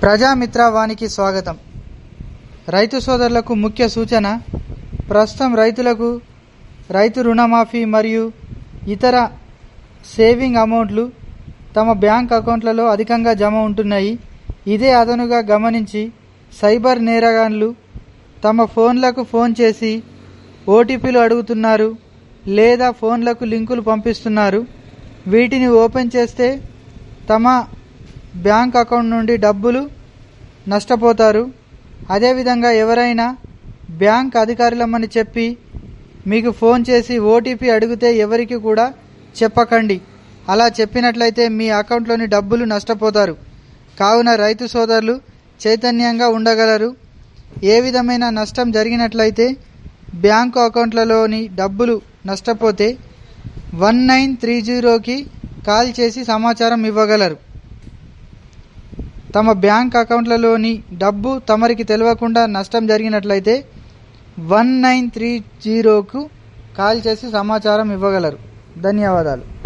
ప్రజామిత్ర వానికి స్వాగతం రైతు సోదరులకు ముఖ్య సూచన ప్రస్తుతం రైతులకు రైతు రుణమాఫీ మరియు ఇతర సేవింగ్ అమౌంట్లు తమ బ్యాంక్ అకౌంట్లలో అధికంగా జమ ఉంటున్నాయి ఇదే అదనుగా గమనించి సైబర్ నేరగాన్లు తమ ఫోన్లకు ఫోన్ చేసి ఓటీపీలు అడుగుతున్నారు లేదా ఫోన్లకు లింకులు పంపిస్తున్నారు వీటిని ఓపెన్ చేస్తే తమ బ్యాంక్ అకౌంట్ నుండి డబ్బులు నష్టపోతారు అదేవిధంగా ఎవరైనా బ్యాంక్ అధికారులమని చెప్పి మీకు ఫోన్ చేసి ఓటీపీ అడిగితే ఎవరికి కూడా చెప్పకండి అలా చెప్పినట్లయితే మీ అకౌంట్లోని డబ్బులు నష్టపోతారు కావున రైతు సోదరులు చైతన్యంగా ఉండగలరు ఏ విధమైన నష్టం జరిగినట్లయితే బ్యాంకు అకౌంట్లలోని డబ్బులు నష్టపోతే వన్ నైన్ త్రీ జీరోకి కాల్ చేసి సమాచారం ఇవ్వగలరు తమ బ్యాంక్ అకౌంట్లలోని డబ్బు తమరికి తెలియకుండా నష్టం జరిగినట్లయితే వన్ నైన్ త్రీ జీరోకు కాల్ చేసి సమాచారం ఇవ్వగలరు ధన్యవాదాలు